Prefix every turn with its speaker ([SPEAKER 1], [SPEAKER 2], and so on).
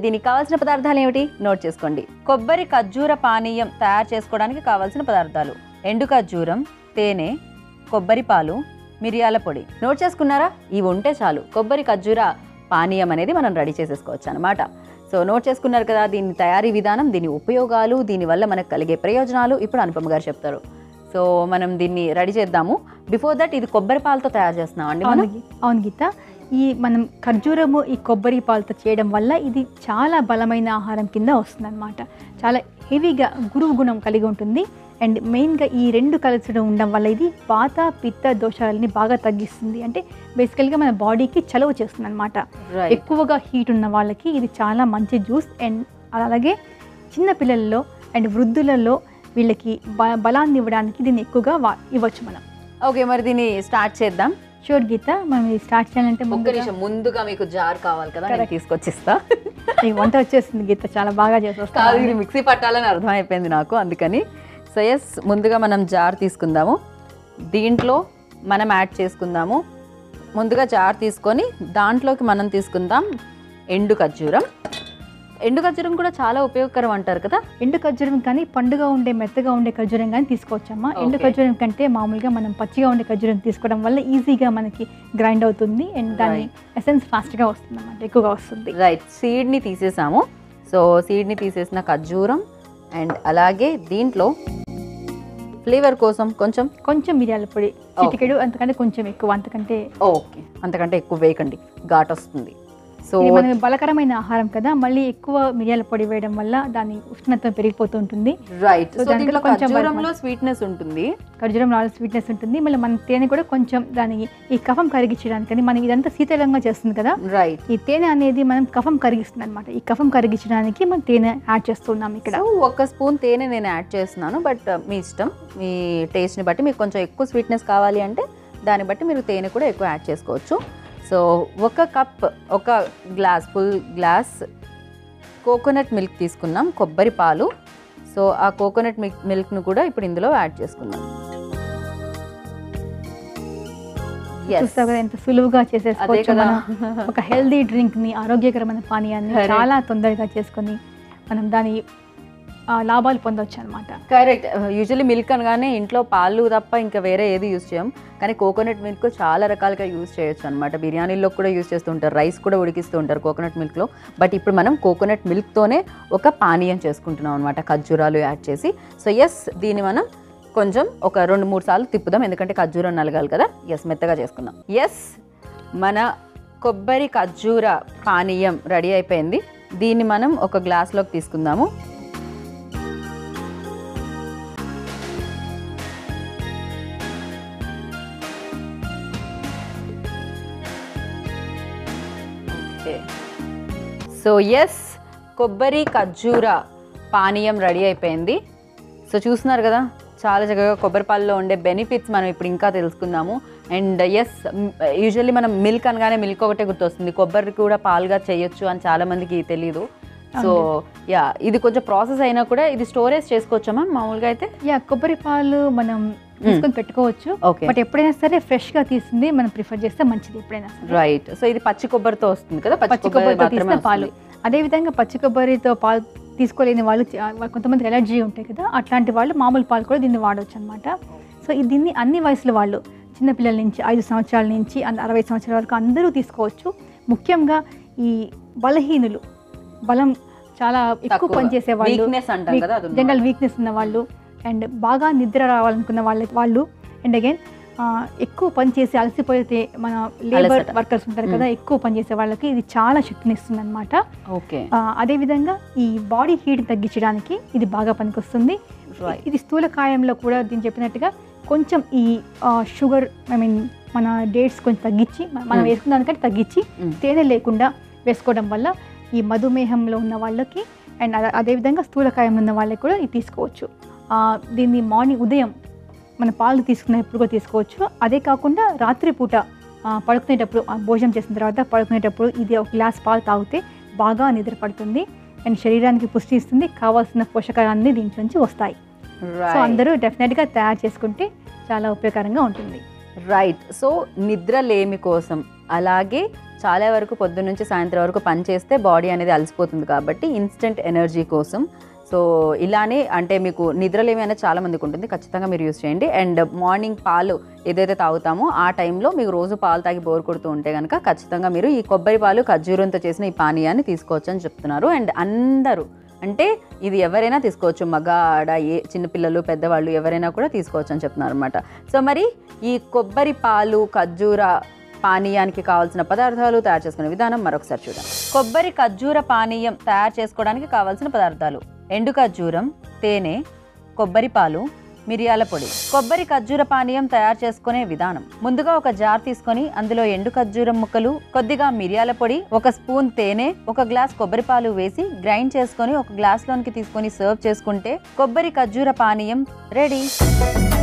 [SPEAKER 1] దీనికి కావాల్సిన పదార్థాలు ఏమిటి నోట్ చేసుకోండి కొబ్బరి ఖర్జూర పానీయం తయారు చేసుకోవడానికి కావాల్సిన పదార్థాలు ఎండు ఖర్జూరం తేనె కొబ్బరి పాలు మిరియాల పొడి నోట్ చేసుకున్నారా ఇవి ఉంటే చాలు కొబ్బరి ఖర్జూర పానీయం అనేది మనం రెడీ చేసేసుకోవచ్చు అనమాట సో నోట్ చేసుకున్నారు కదా దీని తయారీ విధానం దీని ఉపయోగాలు దీనివల్ల మనకు కలిగే ప్రయోజనాలు ఇప్పుడు అనుపమ గారు చెప్తారు సో మనం దీన్ని రెడీ చేద్దాము బిఫోర్ దట్ ఇది కొబ్బరి పాలతో తయారు చేస్తున్నాం అండి మనం
[SPEAKER 2] అవును గీ- అవును గీత ఈ మనం ఖర్జూరము ఈ కొబ్బరి పాలతో చేయడం వల్ల ఇది చాలా బలమైన ఆహారం కింద వస్తుంది అనమాట చాలా హెవీగా గురువు గుణం కలిగి ఉంటుంది అండ్ మెయిన్గా ఈ రెండు కలిసి ఉండడం వల్ల ఇది వాత పిత్త దోషాలని బాగా తగ్గిస్తుంది అంటే బేసికల్గా మన బాడీకి చలవ చేస్తుంది అనమాట ఎక్కువగా హీట్ ఉన్న వాళ్ళకి ఇది చాలా మంచి జ్యూస్ అండ్ అలాగే చిన్న పిల్లల్లో అండ్ వృద్ధులలో వీళ్ళకి బ బలాన్ని ఇవ్వడానికి దీన్ని ఎక్కువగా వా ఇవ్వచ్చు మనం
[SPEAKER 1] ఓకే మరి దీన్ని స్టార్ట్ చేద్దాం
[SPEAKER 2] షూర్ గీత మనం ఇది స్టార్ట్ చేయాలంటే
[SPEAKER 1] ఒక్క
[SPEAKER 2] ముందుగా
[SPEAKER 1] నిమిషం ముందుగా మీకు జార్ కావాలి కదా నేను
[SPEAKER 2] Correct.
[SPEAKER 1] తీసుకొచ్చిస్తా
[SPEAKER 2] ఈ వంట వచ్చేసింది గీత చాలా బాగా
[SPEAKER 1] కాదు
[SPEAKER 2] చేసేస్తాను
[SPEAKER 1] ఇది మిక్సీ పట్టాలని అర్థమైపోయింది నాకు అందుకని సో ఎస్ ముందుగా మనం జార్ తీసుకుందాము దీంట్లో మనం యాడ్ చేసుకుందాము ముందుగా జార్ తీసుకొని దాంట్లోకి మనం తీసుకుందాం ఎండు ఖర్జూరం ఎండు ఖర్జూరం కూడా చాలా ఉపయోగకరం అంటారు కదా
[SPEAKER 2] ఎండు ఖర్జూరం కానీ పండుగ ఉండే మెత్తగా ఉండే ఖర్జూరం కానీ తీసుకోవచ్చమ్మా ఎండు
[SPEAKER 1] Okay.
[SPEAKER 2] ఖర్జూరం కంటే మామూలుగా మనం పచ్చిగా ఉండే ఖర్జూరం తీసుకోవడం వల్ల ఈజీగా మనకి గ్రైండ్ అవుతుంది అండ్ దాని ఎసెన్స్ ఫాస్ట్గా వస్తుంది అన్నమాట ఎక్కువగా వస్తుంది
[SPEAKER 1] రైట్ సీడ్ని తీసేసాము సో సీడ్ని తీసేసిన ఖర్జూరం అండ్ అలాగే దీంట్లో ఫ్లేవర్ కోసం కొంచెం
[SPEAKER 2] కొంచెం మిరియాల పొడి చిటికెడు అంతకంటే కొంచెం ఎక్కువ అంతకంటే
[SPEAKER 1] ఓకే అంతకంటే ఎక్కువ వేయకండి ఘాట్ వస్తుంది సో
[SPEAKER 2] ఇది మనకి బలకరమైన ఆహారం కదా మళ్ళీ ఎక్కువ మిరియాల పొడి వేయడం వల్ల దాని ఉష్ణత్వం పెరిగిపోతూ ఉంటుంది
[SPEAKER 1] రైట్
[SPEAKER 2] So
[SPEAKER 1] సో
[SPEAKER 2] దాంట్లో
[SPEAKER 1] దీంట్లో
[SPEAKER 2] కొంచెం
[SPEAKER 1] ఖర్జూరంలో స్వీట్నెస్ ఉంటుంది
[SPEAKER 2] ఖర్జూరం నాలుగు స్వీట్నెస్ ఉంటుంది మళ్ళీ మన తేనె కూడా కొంచెం దాని ఈ కఫం కరిగించడానికి మనం ఇదంతా శీతలంగా చేస్తుంది కదా
[SPEAKER 1] రైట్
[SPEAKER 2] ఈ తేనె అనేది మనం కఫం కరిగిస్తుంది అనమాట ఈ కఫం కరిగించడానికి మనం తేనె యాడ్ చేస్తున్నాం ఇక్కడ
[SPEAKER 1] సో ఒక స్పూన్ తేనె నేను యాడ్ చేస్తున్నాను బట్ మీ ఇష్టం మీ టేస్ట్ని బట్టి మీకు కొంచెం ఎక్కువ స్వీట్నెస్ కావాలి అంటే దాన్ని బట్టి మీరు తేనె కూడా ఎక్కువ యాడ్ చేసుకోవచ్చు సో ఒక కప్ ఒక glass full glass coconut milk తీసుకున్నాం కొబ్బరి పాలు సో ఆ కోకోనట్ మిల్క్ మిల్క్ను కూడా ఇప్పుడు ఇందులో యాడ్ చేసుకుందాం Yes.
[SPEAKER 2] చూస్తావు కదా ఎంత సులువుగా
[SPEAKER 1] అదే
[SPEAKER 2] చేసేసుకోవచ్చు
[SPEAKER 1] కదా
[SPEAKER 2] మనం ఒక హెల్దీ డ్రింక్ ని ఆరోగ్యకరమైన పానీయాన్ని
[SPEAKER 1] Correct.
[SPEAKER 2] చాలా తొందరగా చేసుకొని మనం దాని ఆ, లాభాలు పొందొచ్చు అనమాట
[SPEAKER 1] కరెక్ట్ యూజువల్లీ మిల్క్ అనగానే ఇంట్లో పాలు తప్ప ఇంకా వేరే ఏది యూజ్ చేయం కానీ కోకోనట్ మిల్క్ చాలా రకాలుగా యూజ్ చేయొచ్చు అనమాట బిర్యానీలో కూడా యూజ్ చేస్తూ ఉంటారు రైస్ కూడా ఉడికిస్తూ ఉంటారు కోకోనట్ మిల్క్లో బట్ ఇప్పుడు మనం కోకోనట్ మిల్క్తోనే ఒక పానీయం చేసుకుంటున్నాం అనమాట ఖర్జూరాలు యాడ్ చేసి సో ఎస్ దీన్ని మనం కొంచెం ఒక రెండు మూడు సార్లు తిప్పుదాం ఎందుకంటే ఖర్జూరం నలగాలి కదా ఎస్ మెత్తగా చేసుకుందాం ఎస్ మన కొబ్బరి ఖర్జూర పానీయం రెడీ అయిపోయింది దీన్ని మనం ఒక గ్లాస్లోకి తీసుకుందాము ఓకే సో ఎస్ కొబ్బరి ఖర్జూర పానీయం రెడీ అయిపోయింది సో చూస్తున్నారు కదా చాలా చక్కగా కొబ్బరి పాలలో ఉండే బెనిఫిట్స్ మనం ఇప్పుడు ఇంకా తెలుసుకుందాము అండ్ ఎస్ యూజువల్లీ మనం మిల్క్ అనగానే మిల్క్ ఒకటే గుర్తొస్తుంది కొబ్బరి కూడా పాలుగా చేయొచ్చు అని చాలా మందికి తెలియదు సో యా ఇది కొంచెం ప్రాసెస్ అయినా కూడా ఇది స్టోరేజ్ చేసుకోవచ్చా మ్యామ్ మామూలుగా అయితే
[SPEAKER 2] యా కొబ్బరి పాలు మనం తీసుకొని పెట్టుకోవచ్చు
[SPEAKER 1] ఓకే
[SPEAKER 2] బట్ ఎప్పుడైనా సరే ఫ్రెష్ గా తీసింది మనం ప్రిఫర్ చేస్తే మంచిది ఎప్పుడైనా సరే
[SPEAKER 1] రైట్ సో ఇది పచ్చి కొబ్బరితో వస్తుంది కదా
[SPEAKER 2] పచ్చి కొబ్బరితో
[SPEAKER 1] మాత్రమే
[SPEAKER 2] తీసిన పాలు
[SPEAKER 1] వస్తుంది.
[SPEAKER 2] అదే విధంగా పచ్చి కొబ్బరితో పాలు తీసుకోలేని వాళ్ళు చ- వా- కొంతమంది ఎలర్జీ ఉంటాయి కదా అట్లాంటి వాళ్ళు మామూలు పాలు కూడా దీన్ని వాడవచ్చు అనమాట సో ఇది దీన్ని అన్ని వయసుల వాళ్ళు చిన్నపిల్లల నుంచి ఐదు సంవత్సరాల నుంచి అన్- అరవై సంవత్సరాల వరకు అందరూ తీసుకోవచ్చు ముఖ్యంగా ఈ బలహీనులు బలం చాలా ఎక్కువ
[SPEAKER 1] తక్కువ.
[SPEAKER 2] పనిచేసే వాళ్ళు
[SPEAKER 1] Weakness అంటాం కదా అది
[SPEAKER 2] జనరల్ వీక్నెస్ ఉన్న వాళ్ళు అండ్ బాగా నిద్ర రావాలనుకున్న వాళ్ళ వాళ్ళు అండ్ అగైన్ ఎక్కువ పని చేసి అలసిపోతే మన లేబర్
[SPEAKER 1] అలసట.
[SPEAKER 2] వర్కర్స్ ఉంటారు కదా ఎక్కువ పని చేసే వాళ్ళకి ఇది చాలా శక్తిని ఇస్తుంది అనమాట
[SPEAKER 1] ఓకే
[SPEAKER 2] అదేవిధంగా ఈ బాడీ హీట్ తగ్గించడానికి ఇది బాగా పనికొస్తుంది
[SPEAKER 1] రైట్
[SPEAKER 2] ఇది స్థూలకాయంలో కూడా దీన్ని చెప్పినట్టుగా కొంచెం ఈ షుగర్ ఐ మీన్ మన డేట్స్ కొంచెం తగ్గించి మ- మనం
[SPEAKER 1] Mm.
[SPEAKER 2] వేసుకున్న దానికంటే తగ్గించి
[SPEAKER 1] Mm.
[SPEAKER 2] తేనె లేకుండా వేసుకోవడం వల్ల ఈ మధుమేహంలో ఉన్న వాళ్ళకి అండ్ అదే- అదేవిధంగా స్థూలకాయం ఉన్న వాళ్ళకి కూడా ఇది తీసుకోవచ్చు ఆ, దీన్ని మార్నింగ్ ఉదయం మన పాలు తీసుకునేప్పుడు కూడా తీసుకోవచ్చు అదే కాకుండా రాత్రిపూట ఆ, పడుకునేటప్పుడు ఆ, భోజనం చేసిన తర్వాత పడుకునేటప్పుడు ఇది ఒక గ్లాస్ పాలు తాగితే బాగా నిద్ర పడుతుంది అండ్ శరీరానికి పుష్టి ఇస్తుంది కావాల్సిన పోషకాలన్నీ దీంట్లో నుంచి వస్తాయి సో అందరూ డెఫినెట్గా తయారు చేసుకుంటే చాలా ఉపయోగకరంగా ఉంటుంది
[SPEAKER 1] రైట్ సో నిద్ర లేమి కోసం అలాగే చాలా వరకు పొద్దున్న నుంచి సాయంత్రం వరకు పని చేస్తే బాడీ అనేది అలసిపోతుంది కాబట్టి ఇన్స్టెంట్ ఎనర్జీ కోసం సో ఇలానే అంటే మీకు నిద్రలేమి అనేది చాలా మందికి ఉంటుంది ఖచ్చితంగా మీరు యూస్ చేయండి అండ్ మార్నింగ్ పాలు ఏదైతే తాగుతామో ఆ టైంలో మీకు రోజు పాలు తాగి బోర్ కొడుతూ ఉంటే కనుక ఖచ్చితంగా మీరు ఈ కొబ్బరి పాలు ఖర్జూరంతో చేసిన ఈ పానీయాన్ని తీసుకోవచ్చు అని చెప్తున్నారు అండ్ అందరూ అంటే ఇది ఎవరైనా తీసుకోవచ్చు మగ ఆడ ఏ చిన్నపిల్లలు పెద్దవాళ్ళు ఎవరైనా కూడా తీసుకోవచ్చు అని చెప్తున్నారు అనమాట సో మరి ఈ కొబ్బరి పాలు ఖర్జూర పానీయానికి కావాల్సిన పదార్థాలు తయారు చేసుకునే విధానం మరొకసారి చూద్దాం కొబ్బరి ఖర్జూర పానీయం తయారు చేసుకోవడానికి కావాల్సిన పదార్థాలు ఎండు ఖర్జూరం తేనె కొబ్బరి పాలు మిరియాల పొడి కొబ్బరి ఖర్జూర పానీయం తయారు చేసుకునే విధానం ముందుగా ఒక జార్ తీసుకొని అందులో ఎండు ఖర్జూరం ముక్కలు కొద్దిగా మిరియాల పొడి ఒక స్పూన్ తేనె ఒక గ్లాస్ కొబ్బరి పాలు వేసి గ్రైండ్ చేసుకొని ఒక గ్లాస్ లోనికి తీసుకొని సర్వ్ చేసుకుంటే కొబ్బరి ఖర్జూర పానీయం రెడీ